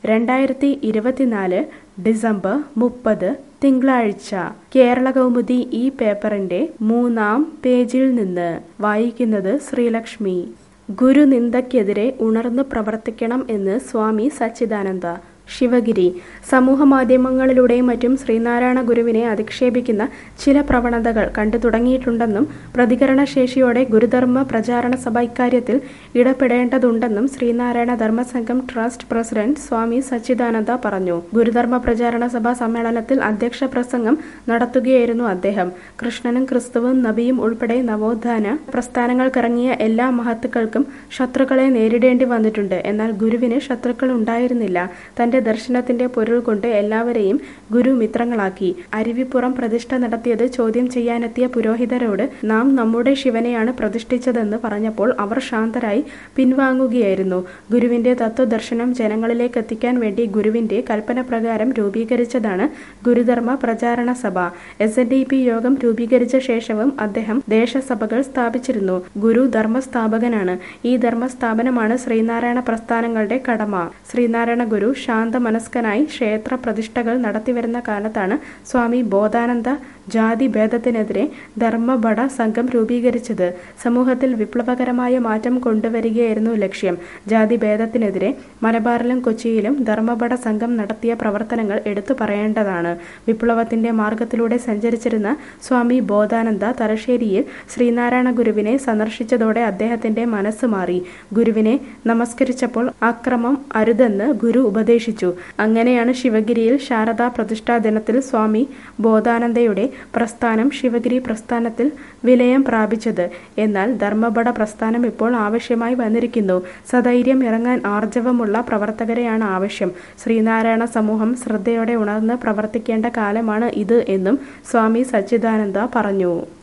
രണ്ടായിരത്തി ഇരുപത്തിനാല് ഡിസംബർ മുപ്പത് തിങ്കളാഴ്ച കേരള കൗമുദി ഈ പേപ്പറിന്റെ മൂന്നാം പേജിൽ നിന്ന് വായിക്കുന്നത് ശ്രീലക്ഷ്മി ഗുരുനിന്ദയ്ക്കെതിരെ ഉണർന്നു പ്രവർത്തിക്കണം എന്ന് സ്വാമി സച്ചിദാനന്ദ ശിവഗിരി സമൂഹമാധ്യമങ്ങളിലൂടെയും മറ്റും ശ്രീനാരായണ ഗുരുവിനെ അധിക്ഷേപിക്കുന്ന ചില പ്രവണതകൾ കണ്ടു തുടങ്ങിയിട്ടുണ്ടെന്നും പ്രതികരണശേഷിയോടെ ഗുരുധർമ്മ പ്രചാരണ സഭ ഇക്കാര്യത്തിൽ ഇടപെടേണ്ടതുണ്ടെന്നും ശ്രീനാരായണ ധർമ്മസംഘം ട്രസ്റ്റ് പ്രസിഡന്റ് സ്വാമി സച്ചിദാനന്ദ പറഞ്ഞു ഗുരുധർമ്മ പ്രചാരണ സഭ സമ്മേളനത്തിൽ അധ്യക്ഷ പ്രസംഗം നടത്തുകയായിരുന്നു അദ്ദേഹം കൃഷ്ണനും ക്രിസ്തുവും നബിയും ഉൾപ്പെടെ നവോത്ഥാന പ്രസ്ഥാനങ്ങൾക്കിറങ്ങിയ എല്ലാ മഹത്തുക്കൾക്കും ശത്രുക്കളെ നേരിടേണ്ടി വന്നിട്ടുണ്ട് എന്നാൽ ഗുരുവിന് ശത്രുക്കൾ ഉണ്ടായിരുന്നില്ല തന്റെ ദർശനത്തിന്റെ പൊരുൾ കൊണ്ട് എല്ലാവരെയും ഗുരു മിത്രങ്ങളാക്കി അരുവിപ്പുറം പ്രതിഷ്ഠ നടത്തിയത് ചോദ്യം ചെയ്യാനെത്തിയ പുരോഹിതരോട് നാം നമ്മുടെ ശിവനെയാണ് പ്രതിഷ്ഠിച്ചതെന്ന് പറഞ്ഞപ്പോൾ അവർ ശാന്തരായി പിൻവാങ്ങുകയായിരുന്നു ഗുരുവിന്റെ തത്വദർശനം ജനങ്ങളിലേക്ക് എത്തിക്കാൻ വേണ്ടി ഗുരുവിന്റെ കൽപ്പന പ്രകാരം രൂപീകരിച്ചതാണ് ഗുരുധർമ്മ പ്രചാരണ സഭ എസ് എൻ ഡി പി യോഗം രൂപീകരിച്ച ശേഷവും അദ്ദേഹം ദേശസഭകൾ സ്ഥാപിച്ചിരുന്നു ഗുരു ധർമ്മസ്ഥാപകനാണ് ഈ ധർമ്മസ്ഥാപനമാണ് ശ്രീനാരായണ പ്രസ്ഥാനങ്ങളുടെ കടമ ശ്രീനാരായണ ഗുരു ശാന്തമനസ്കനായി ക്ഷേത്ര പ്രതിഷ്ഠകൾ നടത്തിവരുന്ന കാലത്താണ് സ്വാമി ബോധാനന്ദ ജാതി ഭേദത്തിനെതിരെ ധർമ്മഭട സംഘം രൂപീകരിച്ചത് സമൂഹത്തിൽ വിപ്ലവകരമായ മാറ്റം കൊണ്ടുവരികയായിരുന്നു ലക്ഷ്യം ജാതി ഭേദത്തിനെതിരെ മലബാറിലും കൊച്ചിയിലും ധർമ്മഭട സംഘം നടത്തിയ പ്രവർത്തനങ്ങൾ എടുത്തു പറയേണ്ടതാണ് വിപ്ലവത്തിന്റെ മാർഗത്തിലൂടെ സഞ്ചരിച്ചിരുന്ന സ്വാമി ബോധാനന്ദ തലശ്ശേരിയിൽ ശ്രീനാരായണ ഗുരുവിനെ സന്ദർശിച്ചതോടെ അദ്ദേഹത്തിന്റെ മനസ്സ് മാറി ഗുരുവിനെ നമസ്കരിച്ചപ്പോൾ അക്രമം അരുതെന്ന് ഗുരു ഉപദേശിച്ചു അങ്ങനെയാണ് ശിവഗിരിയിൽ ശാരദാ പ്രതിഷ്ഠാ ദിനത്തിൽ സ്വാമി ബോധാനന്ദയുടെ പ്രസ്ഥാനം ശിവഗിരി പ്രസ്ഥാനത്തിൽ വിലയം പ്രാപിച്ചത് എന്നാൽ ധർമ്മഭട പ്രസ്ഥാനം ഇപ്പോൾ ആവശ്യമായി വന്നിരിക്കുന്നു സധൈര്യം ഇറങ്ങാൻ ആർജവമുള്ള പ്രവർത്തകരെയാണ് ആവശ്യം ശ്രീനാരായണ സമൂഹം ശ്രദ്ധയോടെ ഉണർന്ന് പ്രവർത്തിക്കേണ്ട കാലമാണ് ഇത് എന്നും സ്വാമി സച്ചിദാനന്ദ പറഞ്ഞു